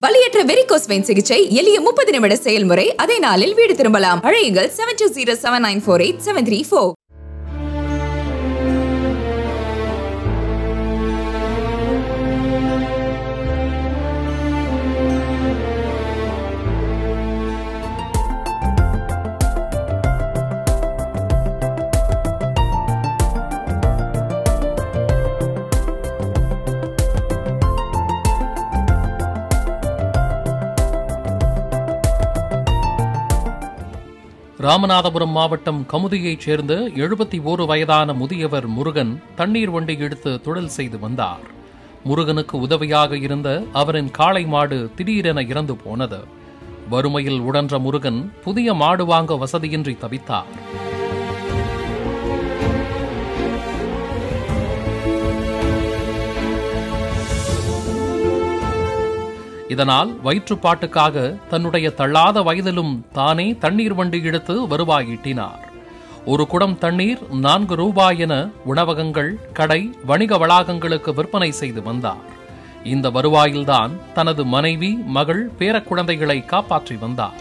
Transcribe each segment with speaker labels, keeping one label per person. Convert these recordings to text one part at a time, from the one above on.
Speaker 1: வலியற்ற varicose vein சிகிச்சை எளிய முப்பது நிமிட செயல்முறை அதே நாளில் வீடு திரும்பலாம் அழையுங்கள் seven two zero seven nine four eight seven three four
Speaker 2: Ramanathapuram மாவட்டம் கமுதியைச் சேர்ந்த எழுபத்தி ஓரு வயதான முதியவர் முருகன் தண்ணீர் வண்டி எடுத்து தொழில் செய்து வந்தார் முருகனுக்கு உதவியாக இருந்த அவரின் காளை மாடு திடீரென இறந்து போனது வறுமையில் உடன்ற முருகன் புதிய மாடு வாங்க வசதியின்றி தவித்தார் இதனால் வயிற்றுப்பாட்டுக்காக தன்னுடைய தள்ளாத வயதிலும் தானே தண்ணீர் வண்டி எடுத்து வருவாய் ஈட்டினார் ஒரு குடம் தண்ணீர் நான்கு ரூபாய் என உணவகங்கள் கடை வணிக வளாகங்களுக்கு விற்பனை செய்து வந்தார் இந்த வருவாயில்தான் தனது மனைவி மகள் பேரக்குழந்தைகளை காப்பாற்றி வந்தார்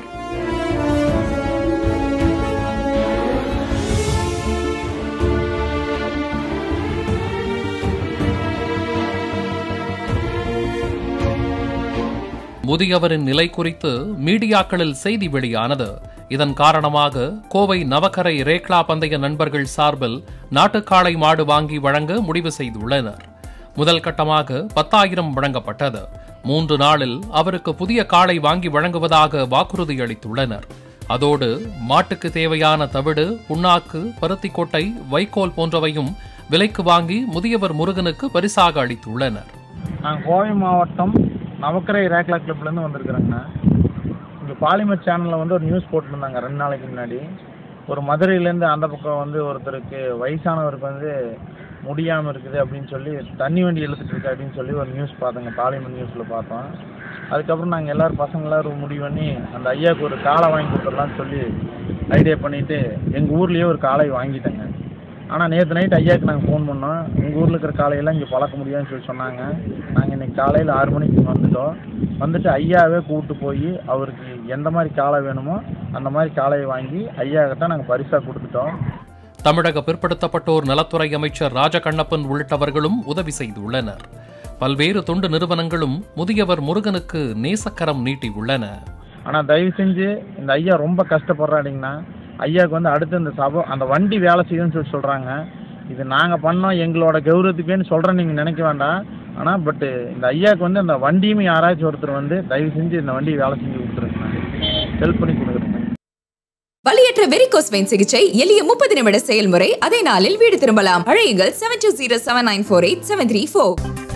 Speaker 2: முதியவரின் நிலை குறித்து மீடியாக்களில் செய்தி வெளியானது இதன் காரணமாக கோவை நவக்கரை ரேக்லா பந்தய நண்பர்கள் சார்பில் நாட்டுக்காளை மாடு வாங்கி வழங்க முடிவு செய்துள்ளனர் முதல் கட்டமாக பத்தாயிரம் வழங்கப்பட்டது மூன்று நாளில் அவருக்கு புதிய காளை வாங்கி வழங்குவதாக வாக்குறுதி அளித்துள்ளனர் அதோடு மாட்டுக்கு தேவையான தவிடு புண்ணாக்கு பருத்திக்கொட்டை வைக்கோல் போன்றவையும் விலைக்கு வாங்கி முதியவர் முருகனுக்கு பரிசாக அளித்துள்ளனர்
Speaker 3: நான் கோவை மாவட்டம் நவக்கரை ரேக்லா கிளப்லேருந்து வந்திருக்கிறேங்கண்ணா இங்கே பாலிமர் சேனலில் வந்து ஒரு நியூஸ் போட்டிருந்தாங்க ரெண்டு நாளைக்கு முன்னாடி ஒரு மதுரையிலேருந்து அந்த பக்கம் வந்து ஒருத்தருக்கு வயசானவருக்கு வந்து முடியாமல் இருக்குது அப்படின்னு சொல்லி தண்ணி வண்டி இழுத்துட்டு இருக்கு அப்படின்னு சொல்லி ஒரு நியூஸ் பார்த்தோங்க பாலிமர் நியூஸில் பார்த்தோம் அதுக்கப்புறம் நாங்கள் எல்லோரும் பசங்க எல்லாரும் முடிவு பண்ணி அந்த ஐயாவுக்கு ஒரு காளை வாங்கி கொடுத்துடலாம்னு சொல்லி ஐடியா பண்ணிவிட்டு எங்கள் ஊர்லேயே ஒரு காளை வாங்கிட்டேங்க ஆனால் நேற்று நைட் ஐயாவுக்கு நாங்கள் ஃபோன் பண்ணோம் உங்கள் ஊரில் இருக்கிற காளையெல்லாம் இங்கே பழக்க முடியாதுன்னு சொல்லி சொன்னாங்க நாங்கள் இன்னைக்கு காலையில் ஆறு மணிக்கு இங்க வந்துட்டோம் வந்துட்டு ஐயாவே கூப்பிட்டு போய் அவருக்கு எந்த மாதிரி காளை வேணுமோ அந்த மாதிரி காளையை வாங்கி ஐயா கிட்ட நாங்கள் பரிசாக கொடுத்துட்டோம்
Speaker 2: தமிழக பிற்படுத்தப்பட்டோர் நலத்துறை அமைச்சர் ராஜகண்ணப்பன் உள்ளிட்டவர்களும் உதவி செய்துள்ளனர் பல்வேறு தொண்டு நிறுவனங்களும் முதியவர் முருகனுக்கு நேசக்கரம் நீட்டியுள்ளன
Speaker 3: ஆனால் தயவு செஞ்சு இந்த ஐயா ரொம்ப கஷ்டப்படுறாடிங்கண்ணா ஐயாவுக்கு வந்து அடுத்து இந்த சபை அந்த வண்டி வேலை செய்யும்னு சொல்லி சொல்கிறாங்க இது நாங்கள் பண்ணோம் எங்களோட கௌரவத்துக்குன்னு சொல்கிறேன் நீங்கள் நினைக்க வேண்டாம் ஆனால் பட்டு இந்த ஐயாவுக்கு வந்து அந்த வண்டியும் யாராச்சும் ஒருத்தர் வந்து தயவு செஞ்சு இந்த வண்டி வேலை செஞ்சு கொடுத்துருங்க ஹெல்ப் பண்ணி கொடுக்குறேங்க
Speaker 1: வலியற்ற வெரிகோஸ் வெயின் சிகிச்சை எளிய முப்பது நிமிட செயல்முறை அதே நாளில் வீடு திரும்பலாம் அழையுங்கள் seven two zero seven nine four eight seven three four